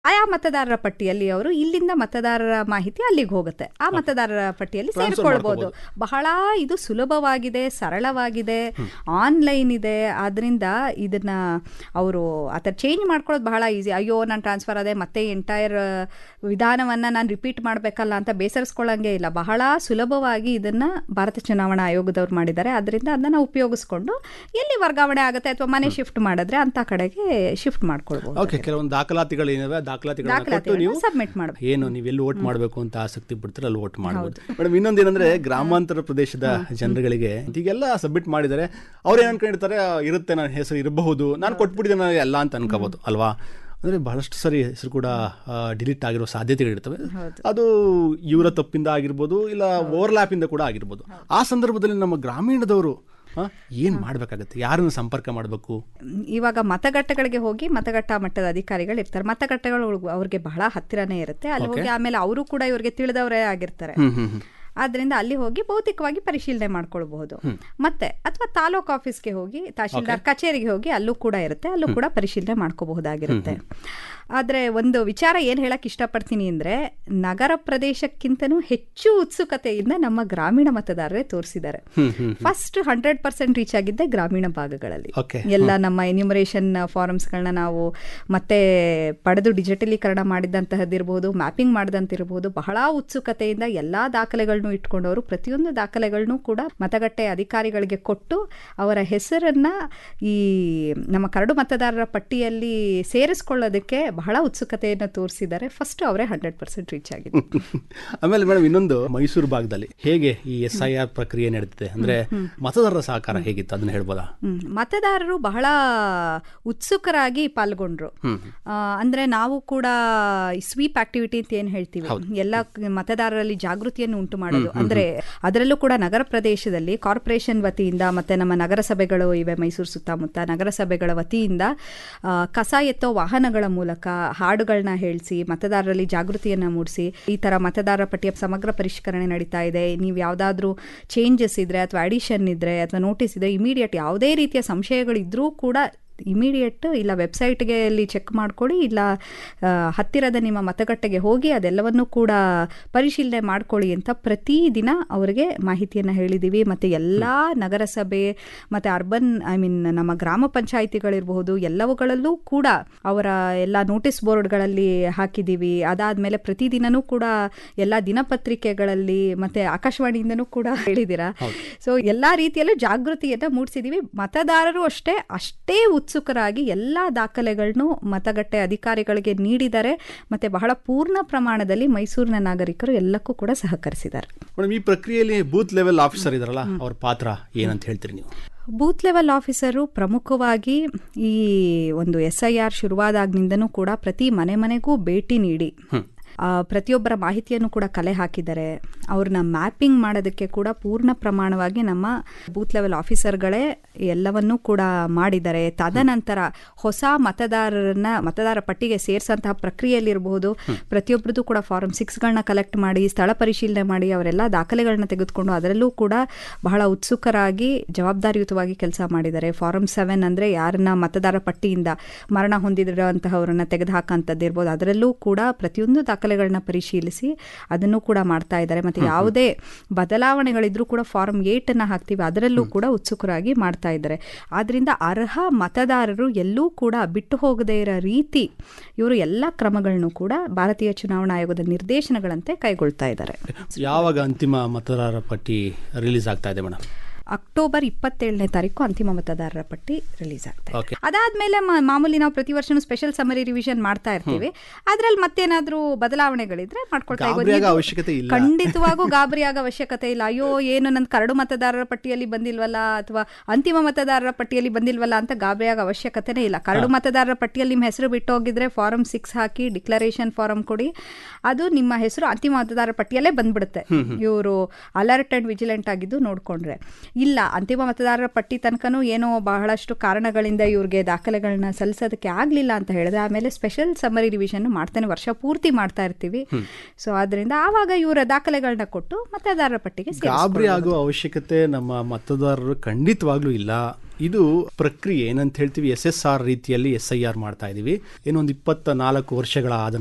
ಆಯಾ ಮತದಾರರ ಪಟ್ಟಿಯಲ್ಲಿ ಅವರು ಇಲ್ಲಿಂದ ಮತದಾರರ ಮಾಹಿತಿ ಅಲ್ಲಿಗೆ ಹೋಗುತ್ತೆ ಆ ಮತದಾರರ ಪಟ್ಟಿಯಲ್ಲಿ Transfer ಸೇರಿಕೊಳ್ಬಹುದು ಬಹಳ ಇದು ಸುಲಭವಾಗಿದೆ ಸರಳವಾಗಿದೆ ಆನ್ಲೈನ್ ಇದೆ ಆದ್ರಿಂದ ಇದನ್ನ ಅವರು ಆತರ ಚೇಂಜ್ ಮಾಡ್ಕೊಳ್ಳೋದು ಬಹಳ ಈಸಿ ಅಯ್ಯೋ ನಾನು ಟ್ರಾನ್ಸ್ಫರ್ ಆದೆ ಮತ್ತೆ ಎಂಟೈರ್ ವಿಧಾನವನ್ನ ನಾನು ರಿಪೀಟ್ ಮಾಡಬೇಕಲ್ಲ ಅಂತ ಬೇಸರಿಸ್ಕೊಳ್ಳಂಗೆ ಇಲ್ಲ ಬಹಳ ಸುಲಭವಾಗಿ ಇದನ್ನ ಭಾರತ ಚುನಾವಣಾ ಆಯೋಗದವ್ರು ಮಾಡಿದ್ದಾರೆ ಅದರಿಂದ ಅದನ್ನ ಉಪಯೋಗಿಸ್ಕೊಂಡು ಎಲ್ಲಿ ವರ್ಗಾವಣೆ ಆಗುತ್ತೆ ಅಥವಾ ಮನೆ ಶಿಫ್ಟ್ ಮಾಡಿದ್ರೆ ಅಂತ ಕಡೆಗೆ ಶಿಫ್ಟ್ ಮಾಡ್ಕೊಳ್ಬಹುದು ಓಕೆ ಕೆಲವೊಂದು ದಾಖಲಾತಿಗಳು ಏನಿವೆ ದಾಖಲಾತಿಗಳನ್ನ ಕೊಟ್ಟು ದಾಖಲಾತಿಗಳನ್ನ ನೀವು ಸಬ್ಮಿಟ್ ಮಾಡಬೇಕು ಏನು ನೀವು ಎಲ್ಲಿ ವೋಟ್ ಮಾಡಬೇಕು ಅಂತ ಆಸಕ್ತಿ ಪಡ್ತೀರ ಅಲ್ಲಿ ವೋಟ್ ಮಾಡ್ಬೋದು ಮೇಡಮ್ ಇನ್ನೊಂದೇನಂದ್ರೆ ಗ್ರಾಮಾಂತರ ಪ್ರದೇಶದ ಜನಗಳಿಗೆ ಈಗೆಲ್ಲ ಸಬ್ಮಿಟ್ ಮಾಡಿದ್ದಾರೆ ಅವ್ರು ಏನ್ ಅನ್ಕೊಂಡಿರ್ತಾರೆ ಆ, ಇರುತ್ತೆ ನನ್ನ ಹೆಸರು ಇರಬಹುದು ನಾನು ಕೊಟ್ಬಿಟ್ಟಿದ್ದೇನೆ ಎಲ್ಲ ಅಂತ ಅನ್ಕೋಬಹುದು ಅಲ್ವಾ ಅಂದ್ರೆ ಬಹಳಷ್ಟು ಸರಿ ಹೆಸರು ಕೂಡ ಡಿಲೀಟ್ ಆಗಿರೋ ಸಾಧ್ಯತೆಗಳಿರ್ತವೆ ಅದು ಇವರ ತಪ್ಪಿಂದ ಆಗಿರ್ಬೋದು ಇಲ್ಲ ಓವರ್ಲ್ಯಾಪ್ ಇಂದ ಕೂಡ ಆಗಿರ್ಬೋದು ಆ ಸಂದರ್ಭದಲ್ಲಿ ನಮ್ಮ ಗ್ರಾಮೀಣದವರು ಆ, ಏನ್ ಮಾಡ್ಬೇಕಾಗತ್ತೆ ಯಾರನ್ನ ಸಂಪರ್ಕ ಮಾಡಬೇಕು ಇವಾಗ ಮತಗಟ್ಟೆಗಳಿಗೆ ಹೋಗಿ ಮತಗಟ್ಟ ಮಟ್ಟದ ಅಧಿಕಾರಿಗಳು ಇರ್ತಾರೆ ಮತಗಟ್ಟೆಗಳು ಅವ್ರಿಗೆ ಬಹಳ ಹತ್ತಿರನೇ ಇರುತ್ತೆ ಅಲ್ಲಿ ಹೋಗಿ ಆಮೇಲೆ ಅವರು ಕೂಡ ಇವ್ರಿಗೆ ತಿಳಿದವರೇ ಆಗಿರ್ತಾರೆ ಹ್ಮ್ ಹ್ಮ್ ಹ್ಮ್ ಆದ್ರಿಂದ ಅಲ್ಲಿ ಹೋಗಿ ಭೌತಿಕವಾಗಿ ಪರಿಶೀಲನೆ ಮಾಡ್ಕೊಳ್ಬಹುದು ಮತ್ತೆ ಅಥವಾ ತಾಲೂಕ್ ಆಫೀಸ್ಗೆ ಹೋಗಿ ತಹಶೀಲ್ದಾರ್ ಕಚೇರಿಗೆ ಹೋಗಿ ಅಲ್ಲೂ ಕೂಡ ಇರುತ್ತೆ ಅಲ್ಲೂ ಕೂಡ ಪರಿಶೀಲನೆ ಮಾಡ್ಕೋಬಹುದಾಗಿರುತ್ತೆ ಆದ್ರೆ ಒಂದು ವಿಚಾರ ಏನ್ ಹೇಳಕ್ ಇಷ್ಟಪಡ್ತೀನಿ ಅಂದ್ರೆ ನಗರ ಪ್ರದೇಶಕ್ಕಿಂತನೂ ಹೆಚ್ಚು ಉತ್ಸುಕತೆಯಿಂದ ನಮ್ಮ ಗ್ರಾಮೀಣ ಮತದಾರರೇ ತೋರಿಸಿದ್ದಾರೆ ಹ್ಮ್ ಹ್ಮ್ ಫಸ್ಟ್ ಹಂಡ್ರೆಡ್ ಪರ್ಸೆಂಟ್ ರೀಚ್ ಆಗಿದ್ದೆ ಗ್ರಾಮೀಣ ಭಾಗಗಳಲ್ಲಿ ಓಕೆ ಎಲ್ಲ ನಮ್ಮ ಎನ್ಯುಮರೇಷನ್ ಫಾರಮ್ಸ್ಗಳನ್ನ ನಾವು ಮತ್ತೆ ಪಡೆದು ಡಿಜಿಟಲೀಕರಣ ಮಾಡಿದಂತಹದ್ದಿರ್ಬೋದು ಮ್ಯಾಪಿಂಗ್ ಮಾಡಿದಂತಿರ್ಬೋದು ಬಹಳ ಉತ್ಸುಕತೆಯಿಂದ ಎಲ್ಲಾ ದಾಖಲೆಗಳನ್ನು ಇಟ್ಕೊಂಡವರು ಪ್ರತಿಯೊಂದು ದಾಖಲೆಗಳನ್ನು ಕೂಡ ಮತಗಟ್ಟೆ ಅಧಿಕಾರಿಗಳಿಗೆ ಕೊಟ್ಟು ಅವರ ಹೆಸರನ್ನ ಈ ನಮ್ಮ ಕರಡು ಮತದಾರರ ಪಟ್ಟಿಯಲ್ಲಿ ಸೇರಿಸ್ಕೊಳ್ಳೋದಕ್ಕೆ ಬಹಳ ಉತ್ಸುಕತೆಯನ್ನು ತೋರಿಸಿದ್ದಾರೆ ಫಸ್ಟ್ ಅವರೇ ಹಂಡ್ರೆಡ್ ಪರ್ಸೆಂಟ್ ರೀಚ್ ಆಗಿದೆ ಆಮೇಲೆ ಮೇಡಮ್ ಇನ್ನೊಂದು ಮೈಸೂರು ಭಾಗದಲ್ಲಿ ಹೇಗೆ ಈ ಎಸ್ ಐ ಆರ್ ಪ್ರಕ್ರಿಯೆ ನಡೀತಿದೆ ಅಂದ್ರೆ ಮತದಾರರ ಸಹಕಾರ ಹೇಗಿತ್ತು ಅದನ್ನ ಹೇಳ್ಬೋದಾ ಹ್ಮ್. ಮತದಾರರು ಬಹಳ ಉತ್ಸುಕರಾಗಿ ಪಾಲ್ಗೊಂಡ್ರು ಆ, ಅಂದ್ರೆ ನಾವು ಕೂಡ ಸ್ವೀಪ್ ಆಕ್ಟಿವಿಟಿ ಅಂತ ಏನ್ ಹೇಳ್ತೀವಿ ಎಲ್ಲ ಕ- ಮತದಾರರಲ್ಲಿ ಜಾಗೃತಿಯನ್ನು ಉಂಟು ಮಾಡೋದು ಅಂದ್ರೆ ಅದರಲ್ಲೂ ಕೂಡ ನಗರ ಪ್ರದೇಶದಲ್ಲಿ ಕಾರ್ಪೊರೇಷನ್ ವತಿಯಿಂದ ಮತ್ತೆ ನಮ್ಮ ನಗರಸಭೆಗಳು ಇವೆ ಮೈಸೂರು ಸುತ್ತಮುತ್ತ ನಗರಸಭೆಗಳ ವತಿಯಿಂದ ಆ, ಕಸ ಎತ್ತೋ ವಾಹನಗಳ ಮೂಲಕ ಹಾಡುಗಳನ್ನ ಹೇಳಿಸಿ ಮತದಾರರಲ್ಲಿ ಜಾಗೃತಿಯನ್ನ ಮೂಡಿಸಿ ಈ ತರ ಮತದಾರರ ಪಟ್ಟಿಯ ಸಮಗ್ರ ಪರಿಷ್ಕರಣೆ ನಡೀತಾ ಇದೆ ನೀವು ಯಾವ್ದಾದ್ರೂ ಚೇಂಜಸ್ ಇದ್ರೆ ಅಥವಾ ಅಡಿಷನ್ ಇದ್ರೆ ಅಥವಾ ನೋಟಿಸ್ ಇದ್ರೆ ಇಮಿಡಿಯೇಟ್ ಯಾವುದೇ ರೀತಿಯ ಸಂಶಯಗಳು ಇದ್ರೂ ಕೂಡ ಇಮಿಡಿಯೇಟ್ ಇಲ್ಲ ವೆಬ್ಸೈಟ್ಗೆ ಅಲ್ಲಿ ಚೆಕ್ ಮಾಡ್ಕೊಳ್ಳಿ ಇಲ್ಲ ಆ, ಹತ್ತಿರದ ನಿಮ್ಮ ಮತಗಟ್ಟೆಗೆ ಹೋಗಿ ಅದೆಲ್ಲವನ್ನೂ ಕೂಡ ಪರಿಶೀಲನೆ ಮಾಡ್ಕೊಳ್ಳಿ ಅಂತ ಪ್ರತಿದಿನ ಅವರಿಗೆ ಮಾಹಿತಿಯನ್ನು ಹೇಳಿದ್ದೀವಿ ಮತ್ತು ಎಲ್ಲ ನಗರಸಭೆ ಮತ್ತು ಅರ್ಬನ್ ಐ ಮೀನ್ ನಮ್ಮ ಗ್ರಾಮ ಪಂಚಾಯಿತಿಗಳಿರಬಹುದು ಎಲ್ಲವುಗಳಲ್ಲೂ ಕೂಡ ಅವರ ಎಲ್ಲ ನೋಟಿಸ್ ಬೋರ್ಡ್ಗಳಲ್ಲಿ ಹಾಕಿದ್ದೀವಿ ಅದಾದಮೇಲೆ ಪ್ರತಿದಿನನೂ ಕೂಡ ಎಲ್ಲ ದಿನಪತ್ರಿಕೆಗಳಲ್ಲಿ ಮತ್ತು ಆಕಾಶವಾಣಿಯಿಂದನೂ ಕೂಡ ಹೇಳಿದ್ದೀರಾ ಸೊ ಎಲ್ಲ ರೀತಿಯಲ್ಲೂ ಜಾಗೃತಿಯನ್ನು ಮೂಡಿಸಿದ್ದೀವಿ ಮತದಾರರು ಅಷ್ಟೇ ಅಷ್ಟೇ ಉತ್ಸುಕರಾಗಿ ಎಲ್ಲ ದಾಖಲೆಗಳನ್ನು ಮತಗಟ್ಟೆ ಅಧಿಕಾರಿಗಳಿಗೆ ನೀಡಿದ್ದಾರೆ ಮತ್ತೆ ಬಹಳ ಪೂರ್ಣ ಪ್ರಮಾಣದಲ್ಲಿ ಮೈಸೂರಿನ ನಾಗರಿಕರು ಎಲ್ಲಕ್ಕೂ ಕೂಡ ಸಹಕರಿಸಿದ್ದಾರೆ ಮೇಡಮ್ ಈ ಪ್ರಕ್ರಿಯೆಯಲ್ಲಿ ಬೂತ್ ಲೆವೆಲ್ ಆಫೀಸರ್ ಇದಾರಲ್ಲ ಅವ್ರ ಪಾತ್ರ ಏನಂತ ಹೇಳ್ತೀರಿ ನೀವು ಬೂತ್ ಲೆವೆಲ್ ಆಫೀಸರು ಪ್ರಮುಖವಾಗಿ ಈ ಒಂದು ಎಸ್ ಐ ಆರ್ ಶುರುವಾದಾಗಿನಿಂದನೂ ಕೂಡ ಪ್ರತಿ ಮನೆ ಮನೆಗೂ ಭೇಟಿ ನೀಡಿ ಆ, ಪ್ರತಿಯೊಬ್ಬರ ಮಾಹಿತಿಯನ್ನು ಕೂಡ ಕಲೆ ಹಾಕಿದ್ದಾರೆ ಅವ್ರನ್ನ ಮ್ಯಾಪಿಂಗ್ ಮಾಡೋದಕ್ಕೆ ಕೂಡ ಪೂರ್ಣ ಪ್ರಮಾಣವಾಗಿ ನಮ್ಮ ಬೂತ್ ಲೆವೆಲ್ ಆಫೀಸರ್ಗಳೇ ಎಲ್ಲವನ್ನೂ ಕೂಡ ಮಾಡಿದ್ದಾರೆ ತದನಂತರ ಹೊಸ ಮತದಾರರನ್ನ ಮತದಾರ ಪಟ್ಟಿಗೆ ಸೇರಿಸಂತಹ ಪ್ರಕ್ರಿಯೆಯಲ್ಲಿರಬಹುದು ಪ್ರತಿಯೊಬ್ಬರದ್ದು ಕೂಡ ಫಾರಂ ಸಿಕ್ಸ್ಗಳನ್ನ ಕಲೆಕ್ಟ್ ಮಾಡಿ ಸ್ಥಳ ಪರಿಶೀಲನೆ ಮಾಡಿ ಅವರೆಲ್ಲ ದಾಖಲೆಗಳನ್ನ ತೆಗೆದುಕೊಂಡು ಅದರಲ್ಲೂ ಕೂಡ ಬಹಳ ಉತ್ಸುಕರಾಗಿ ಜವಾಬ್ದಾರಿಯುತವಾಗಿ ಕೆಲಸ ಮಾಡಿದ್ದಾರೆ ಫಾರಂ ಸೆವೆನ್ ಅಂದ್ರೆ ಯಾರನ್ನ ಮತದಾರ ಪಟ್ಟಿಯಿಂದ ಮರಣ ಹೊಂದಿರುವಂತಹವರನ್ನ ತೆಗೆದುಹಾಕಂಥದ್ದು ಇರ್ಬೋದು ಅದರಲ್ಲೂ ಕೂಡ ಪ್ರತಿಯೊಂದು ದಾಖಲೆಗಳನ್ನ ಪರಿಶೀಲಿಸಿ ಅದನ್ನು ಕೂಡ ಮಾಡ್ತಾ ಇದ್ದಾರೆ ಮತ್ತೆ ಯಾವುದೇ ಬದಲಾವಣೆಗಳಿದ್ರೂ ಕೂಡ ಫಾರಂ ಏಟ್ ಅನ್ನ ಹಾಕ್ತೀವಿ ಅದರಲ್ಲೂ ಕೂಡ ಉತ್ಸುಕರಾಗಿ ಮಾಡ್ತಾ ಇದ್ದಾರೆ ಆದ್ರಿಂದ ಅರ್ಹ ಮತದಾರರು ಎಲ್ಲೂ ಕೂಡ ಬಿಟ್ಟು ಹೋಗದೇ ಇರೋ ರೀತಿ ಇವರು ಎಲ್ಲ ಕ್ರಮಗಳನ್ನು ಕೂಡ ಭಾರತೀಯ ಚುನಾವಣಾ ಆಯೋಗದ ನಿರ್ದೇಶನಗಳಂತೆ ಕೈಗೊಳ್ತಾ ಇದ್ದಾರೆ ಯಾವಾಗ ಅಂತಿಮ ಮತದಾರರ ಪಟ್ಟಿ ರಿಲೀಸ್ ಆಗ್ತಾ ಇದೆ ಮೇಡಮ್ ಅಕ್ಟೋಬರ್ ಇಪ್ಪತ್ತೇಳನೇ ತಾರೀಕು ಅಂತಿಮ ಮತದಾರರ ಪಟ್ಟಿ ರಿಲೀಸ್ ಆಗ್ತಾ Okay. ಇದೆ ಅದಾದ್ಮೇಲೆ ಮ- ಮಾಮೂಲಿ ನಾವು ಪ್ರತಿ ವರ್ಷನೂ ಸ್ಪೆಷಲ್ ಸಮರಿ ರಿವಿಷನ್ ಮಾಡ್ತಾ ಇರ್ತೀವಿ ಅದ್ರಲ್ಲಿ ಮತ್ತೇನಾದ್ರೂ ಬದಲಾವಣೆಗಳಿದ್ರೆ ಮಾಡ್ಕೊಳ್ತಾ ಇರ್ಬೋದು. ಗಾಬರಿಯಾಗೋ ಇದು ಅವಶ್ಯಕತೆ ಇಲ್ಲ. ಖಂಡಿತವಾಗೂ ಗಾಬರಿಯಾಗ ಅವಶ್ಯಕತೆ ಇಲ್ಲ ಅಯ್ಯೋ ಏನು ನನ್ನ ಕರಡು ಮತದಾರರ ಪಟ್ಟಿಯಲ್ಲಿ ಬಂದಿಲ್ವಲ್ಲ ಅಥವಾ ಅಂತಿಮ ಮತದಾರರ ಪಟ್ಟಿಯಲ್ಲಿ ಬಂದಿಲ್ವಲ್ಲ ಅಂತ ಗಾಬರಿಯಾಗ ಅವಶ್ಯಕತೆನೇ ಇಲ್ಲ ಕರಡು ಮತದಾರರ ಪಟ್ಟಿಯಲ್ಲಿ ನಿಮ್ಮ ಹೆಸರು ಬಿಟ್ಟು ಹೋಗಿದ್ರೆ ಫಾರಂ ಸಿಕ್ಸ್ ಹಾಕಿ ಡಿಕ್ಲರೇಷನ್ ಫಾರಂ ಕೊಡಿ ಅದು ನಿಮ್ಮ ಹೆಸರು ಅಂತಿಮ ಮತದಾರರ ಪಟ್ಟಿಯಲ್ಲೇ ಬಂದ್ಬಿಡುತ್ತೆ ಇವರು ಅಲರ್ಟ್ ಅಂಡ್ ವಿಜಿಲೆಂಟ್ ಆಗಿದ್ದು ನೋಡ್ಕೊಂಡ್ರೆ ಇಲ್ಲ ಅಂತಿಮ ಮತದಾರರ ಪಟ್ಟಿ ತನಕನೂ ಏನೋ ಬಹಳಷ್ಟು ಕಾರಣಗಳಿಂದ ಇವ್ರಿಗೆ ದಾಖಲೆಗಳನ್ನ ಸಲ್ಲಿಸೋದಕ್ಕೆ ಆಗಲಿಲ್ಲ ಅಂತ ಹೇಳಿದ್ರೆ ಆಮೇಲೆ ಸ್ಪೆಷಲ್ ಸಮರಿ ರಿವಿಷನ್ ಮಾಡ್ತಾನೆ ವರ್ಷ ಪೂರ್ತಿ ಮಾಡ್ತಾ ಇರ್ತೀವಿ ಸೊ ಅದರಿಂದ ಆವಾಗ ಇವರ ದಾಖಲೆಗಳನ್ನ ಕೊಟ್ಟು ಮತದಾರರ ಪಟ್ಟಿಗೆ ಸೇರಿಸ್ಕೊಳ್ಳೋದು. ಗಾಬರಿ ಆಗುವ ಅವಶ್ಯಕತೆ ನಮ್ಮ ಮತದಾರರು ಖಂಡಿತವಾಗ್ಲೂ ಇಲ್ಲ ಇದು ಪ್ರಕ್ರಿಯೆ ಏನಂತ ಹೇಳ್ತೀವಿ ಎಸ್ ಎಸ್ ಆರ್ ರೀತಿಯಲ್ಲಿ ಎಸ್ ಐ ಆರ್ ಮಾಡ್ತಾ ಇದೀವಿ ಏನೊಂದು ಇಪ್ಪತ್ತ ನಾಲ್ಕು ವರ್ಷಗಳ ಆದ